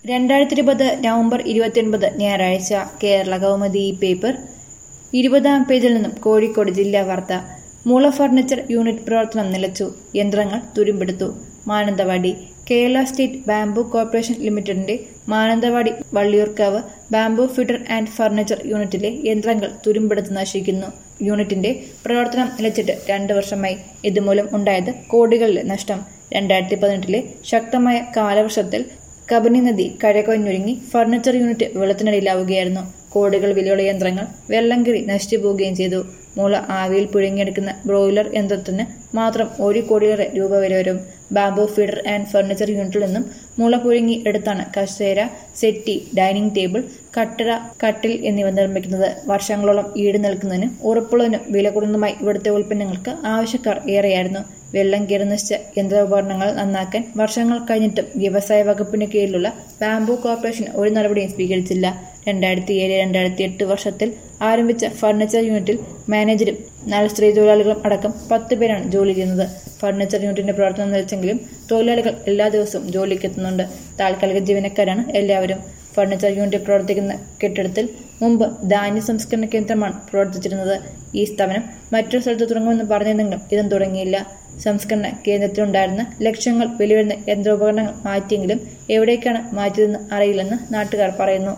രണ്ടായിരത്തി ഇരുപത് നവംബർ ഇരുപത്തിയൊൻപത് ഞായറാഴ്ച കേരള കൗമുദി ഈ പേപ്പർ ഇരുപതാം പേജിൽ നിന്നും കോഴിക്കോട് ജില്ലാ വാർത്ത മൂള ഫർണിച്ചർ യൂണിറ്റ് പ്രവർത്തനം നിലച്ചു യന്ത്രങ്ങൾ തുരുമ്പെടുത്തു Mananthavady Kerala state bamboo corporation ലിമിറ്റഡിന്റെ Mananthavady Valliyoorkavu bamboo fitter and furniture യൂണിറ്റിലെ യന്ത്രങ്ങൾ തുരുമ്പെടുത്ത് നശിക്കുന്നു യൂണിറ്റിന്റെ പ്രവർത്തനം നിലച്ചിട്ട് രണ്ട് വർഷമായി ഇതുമൂലം ഉണ്ടായത് കോടികളിലെ നഷ്ടം രണ്ടായിരത്തി പതിനെട്ടിലെ ശക്തമായ കാലവർഷത്തിൽ കബനി നദി കരകൊഞ്ഞൊരുങ്ങി ഫർണിച്ചർ യൂണിറ്റ് വെള്ളത്തിനടിയിലാവുകയായിരുന്നു കോടികൾ വിലയുള്ള യന്ത്രങ്ങൾ വെള്ളം കയറി നശിച്ചു പോവുകയും ചെയ്തു മുള ആവിയിൽ പുഴുങ്ങിയെടുക്കുന്ന ബ്രോയിലർ യന്ത്രത്തിന് മാത്രം ഒരു കോടിയേറെ രൂപ വില വരും ബാംബു ഫീഡർ ആൻഡ് ഫർണിച്ചർ യൂണിറ്റിൽ നിന്നും മുള പുഴുങ്ങി എടുത്താണ് കസേര സെറ്റി ഡൈനിങ് ടേബിൾ കട്ടറ കട്ടിൽ എന്നിവ നിർമ്മിക്കുന്നത് വർഷങ്ങളോളം ഈട് നിൽക്കുന്നതിനും ഉറപ്പുള്ളതിനും വില കൂടുന്നതുമായി ഇവിടുത്തെ ഉൽപ്പന്നങ്ങൾക്ക് ആവശ്യക്കാർ ഏറെയായിരുന്നു വെള്ളം കയറി നശിച്ച യന്ത്രോപകരണങ്ങൾ നന്നാക്കാൻ വർഷങ്ങൾ കഴിഞ്ഞിട്ടും വ്യവസായ വകുപ്പിന് കീഴിലുള്ള ബാംബു കോർപ്പറേഷൻ ഒരു നടപടിയും സ്വീകരിച്ചില്ല രണ്ടായിരത്തി ഏഴ് രണ്ടായിരത്തി എട്ട് വർഷത്തിൽ ആരംഭിച്ച ഫർണിച്ചർ യൂണിറ്റിൽ മാനേജരും നാല് സ്ത്രീ തൊഴിലാളികളും അടക്കം പത്ത് പേരാണ് ജോലി ചെയ്യുന്നത് ഫർണിച്ചർ യൂണിറ്റിന്റെ പ്രവർത്തനം നിലച്ചെങ്കിലും തൊഴിലാളികൾ എല്ലാ ദിവസവും ജോലിക്കെത്തുന്നുണ്ട് താൽക്കാലിക ജീവനക്കാരാണ് എല്ലാവരും ഫർണിച്ചർ യൂണിറ്റ് പ്രവർത്തിക്കുന്ന കെട്ടിടത്തിൽ മുമ്പ് ധാന്യ സംസ്കരണ കേന്ദ്രമാണ് പ്രവർത്തിച്ചിരുന്നത് ഈ സ്ഥാപനം മറ്റൊരു സ്ഥലത്ത് തുടങ്ങുമെന്ന് പറഞ്ഞിരുന്നെങ്കിലും ഇതും തുടങ്ങിയില്ല സംസ്കരണ കേന്ദ്രത്തിലുണ്ടായിരുന്ന ലക്ഷങ്ങൾ വിലവരുന്ന യന്ത്രോപകരണങ്ങൾ മാറ്റിയെങ്കിലും എവിടേക്കാണ് മാറ്റിയതെന്ന് അറിയില്ലെന്ന് നാട്ടുകാർ പറയുന്നു